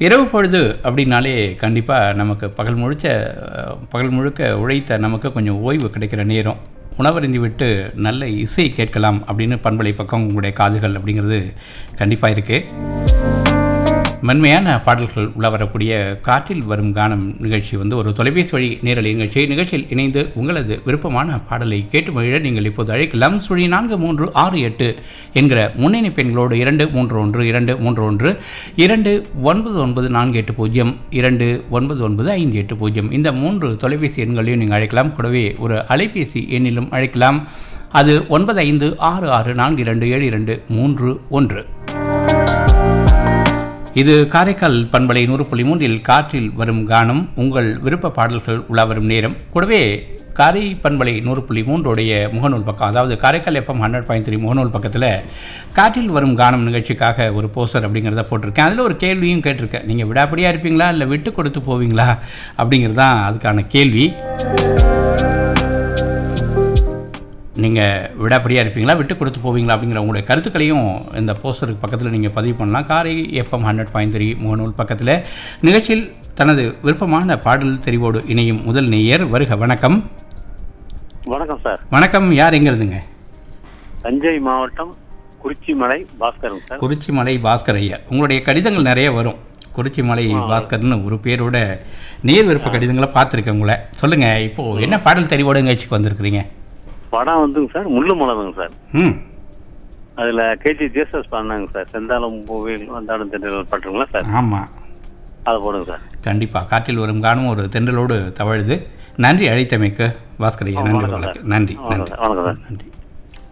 இரவு பொழுது அப்படின்னாலே கண்டிப்பாக நமக்கு பகல் முழுக்க அஹ், பகல் முழுக்க உழைத்த நமக்கு கொஞ்சம் ஓய்வு கிடைக்கிற நேரம் உணவருந்தி விட்டு நல்ல இசை கேட்கலாம் அப்படின்னு பண்பலை பக்கம் உங்களுடைய காதுகள் அப்படிங்கிறது கண்டிப்பாக இருக்குது மென்மையான பாடல்கள் உள்ள வரக்கூடிய காற்றில் வரும் கானம் நிகழ்ச்சி வந்து ஒரு தொலைபேசி வழி நேரலை நிகழ்ச்சி நிகழ்ச்சியில் இணைந்து உங்களது விருப்பமான பாடலை கேட்டு மகிழ நீங்கள் இப்போது அழைக்கலாம் சுழி நான்கு மூன்று ஆறு எட்டு என்கிற முன்னணி பெண்களோடு இரண்டு மூன்று ஒன்று இரண்டு மூன்று ஒன்று இரண்டு ஒன்பது ஒன்பது நான்கு எட்டு பூஜ்ஜியம் இரண்டு ஒன்பது ஒன்பது ஐந்து எட்டு பூஜ்ஜியம் இந்த மூன்று தொலைபேசி எண்களையும் நீங்கள் அழைக்கலாம் கூடவே ஒரு அலைபேசி எண்ணிலும் அழைக்கலாம் அது ஒன்பது ஐந்து ஆறு ஆறு நான்கு இரண்டு ஏழு இரண்டு மூன்று ஒன்று இது காரைக்கால் பண்பலை நூறு புள்ளி மூன்றில் காற்றில் வரும் கானம் உங்கள் விருப்ப பாடல்கள் உலா வரும் நேரம் கூடவே காரை பண்பலை நூறு புள்ளி மூன்றுடைய முகநூல் பக்கம் அதாவது Karaikal FM hundred point three முகநூல் பக்கத்தில் காற்றில் வரும் கானம் நிகழ்ச்சிக்காக ஒரு போஸ்டர் அப்படிங்கிறத போட்டிருக்கேன் அதில் ஒரு கேள்வியும் கேட்டிருக்கேன் நீங்கள் விடாப்படியாக இருப்பீங்களா இல்லை விட்டு கொடுத்து போவீங்களா அப்படிங்கிறது தான் அதுக்கான கேள்வி நீங்கள் விடாப்படியாக இருப்பீங்களா விட்டு கொடுத்து போவீங்களா அப்படிங்கிற உங்களுடைய கருத்துக்களையும் இந்த போஸ்டருக்கு பக்கத்தில் நீங்கள் பதிவு பண்ணலாம் காரை எஃப்எம் ஹண்ட்ரட் பாயிண்ட் த்ரீ முகநூல் பக்கத்தில் நிகழ்ச்சியில் தனது விருப்பமான பாடல் தெரிவோடு இணையும் முதல் நேயர் வருக வணக்கம் வணக்கம் சார் வணக்கம் யார் எங்கிறதுங்க தஞ்சை மாவட்டம் குறிச்சிமலை பாஸ்கரன் சார் குறிச்சி மலை பாஸ்கர் ஐயா உங்களுடைய கடிதங்கள் நிறைய வரும் குறிச்சி மலை பாஸ்கர்னு ஒரு பேரோட நேர் விருப்ப கடிதங்களை பார்த்துருக்கேன் உங்களை சொல்லுங்கள் இப்போது என்ன பாடல் தெரிவோடு நிகழ்ச்சிக்கு வந்திருக்கிறீங்க படம் வந்துங்க சார் முள்ளு மலருங்க சார் ம் அதுல கேஜி ஜேசஸ் பண்ணாங்க சார் செந்தாளம் பூவில் வந்தாலும் தென்றல் பட்டுருங்களா சார் ஆமாம் அதை போடுங்க சார் கண்டிப்பாக காற்றில் வரும் காணும் ஒரு தென்றலோடு தவழுது நன்றி அழைத்தமைக்கு பாஸ்கர் ஐயா நன்றி வணக்கம் உங்களுக்கு சார். நன்றி வணக்கம் நன்றி சார் வணக்கம் சார் நன்றி